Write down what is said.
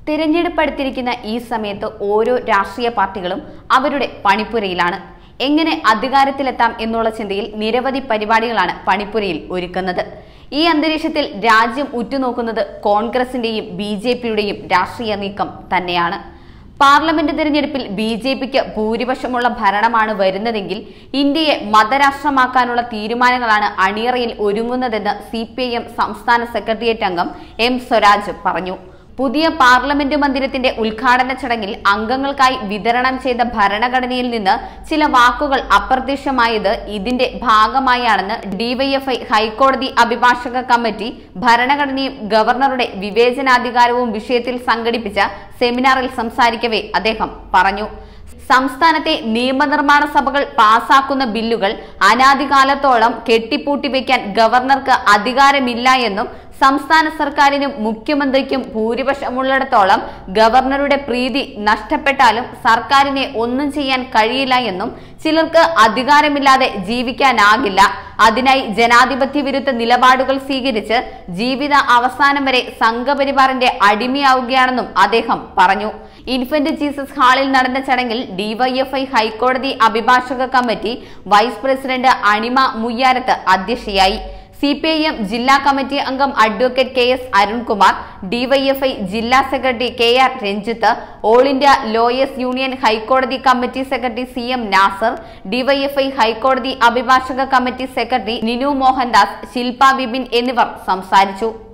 തിരഞ്ഞെടുപ്പ് അടുത്തിരിക്കുന്ന ഈ സമയത്ത് ഓരോ രാഷ്ട്രീയ പാർട്ടികളും അവരുടെ പണിപ്പുരയിലാണ് എങ്ങനെ അധികാരത്തിലെത്താം എന്നുള്ള ചിന്തയിൽ നിരവധി പരിപാടികളാണ് പണിപ്പുരയിൽ ഒരുക്കുന്നത് ഈ അന്തരീക്ഷത്തിൽ രാജ്യം ഉറ്റുനോക്കുന്നത് കോൺഗ്രസിന്റെയും ബി ജെ പിയുടെയും രാഷ്ട്രീയ നീക്കം തന്നെയാണ് പാർലമെന്റ് തിരഞ്ഞെടുപ്പിൽ ബി ജെ പിക്ക് ഭൂരിപക്ഷമുള്ള ഭരണമാണ് വരുന്നതെങ്കിൽ ഇന്ത്യയെ മതരാഷ്ട്രമാക്കാനുള്ള തീരുമാനങ്ങളാണ് അണിയറയിൽ ഒരുങ്ങുന്നതെന്ന് സി സംസ്ഥാന സെക്രട്ടേറിയറ്റ് അംഗം എം സ്വരാജ് പറഞ്ഞു പുതിയ പാർലമെന്റ് മന്ദിരത്തിന്റെ ഉദ്ഘാടന ചടങ്ങിൽ അംഗങ്ങൾക്കായി വിതരണം ചെയ്ത ഭരണഘടനയിൽ നിന്ന് ചില വാക്കുകൾ അപ്രത്യക്ഷമായത് ഇതിന്റെ ഭാഗമായാണെന്ന് ഡിവൈഎഫ്ഐ ഹൈക്കോടതി അഭിഭാഷക കമ്മിറ്റി ഭരണഘടനയും ഗവർണറുടെ വിവേചനാധികാരവും വിഷയത്തിൽ സംഘടിപ്പിച്ച സെമിനാറിൽ സംസാരിക്കവേ അദ്ദേഹം പറഞ്ഞു സംസ്ഥാനത്തെ നിയമനിർമ്മാണ സഭകൾ പാസാക്കുന്ന ബില്ലുകൾ അനാദികാലത്തോളം കെട്ടിപ്പൂട്ടി വയ്ക്കാൻ ഗവർണർക്ക് അധികാരമില്ല എന്നും സംസ്ഥാന സർക്കാരിനും മുഖ്യമന്ത്രിക്കും ഭൂരിപക്ഷമുള്ളിടത്തോളം ഗവർണറുടെ പ്രീതി നഷ്ടപ്പെട്ടാലും സർക്കാരിനെ ഒന്നും ചെയ്യാൻ കഴിയില്ല എന്നും ചിലർക്ക് അധികാരമില്ലാതെ ജീവിക്കാനാകില്ല അതിനായി ജനാധിപത്യ വിരുദ്ധ നിലപാടുകൾ സ്വീകരിച്ച് ജീവിത അവസാനം വരെ സംഘപരിവാറിന്റെ അടിമയാവുകയാണെന്നും അദ്ദേഹം പറഞ്ഞു ഇൻഫന്റ് ജീസസ് ഹാളിൽ നടന്ന ചടങ്ങിൽ ഡിവൈഎഫ്ഐ ഹൈക്കോടതി അഭിഭാഷക committee vice president Anima Muyyarath അധ്യക്ഷയായി സി പി ഐ എം ജില്ലാ കമ്മിറ്റി അംഗം advocate K S Arunkumar DYFI ജില്ലാ secretary K R Ranjith all India lawyers union ഹൈക്കോടതി committee secretary C M Nasar DYFI ഹൈക്കോടതി അഭിഭാഷക കമ്മിറ്റി സെക്രട്ടറി നിനു മോഹൻദാസ് ശില്പ വിപിൻ എന്നിവർ സംസാരിച്ചു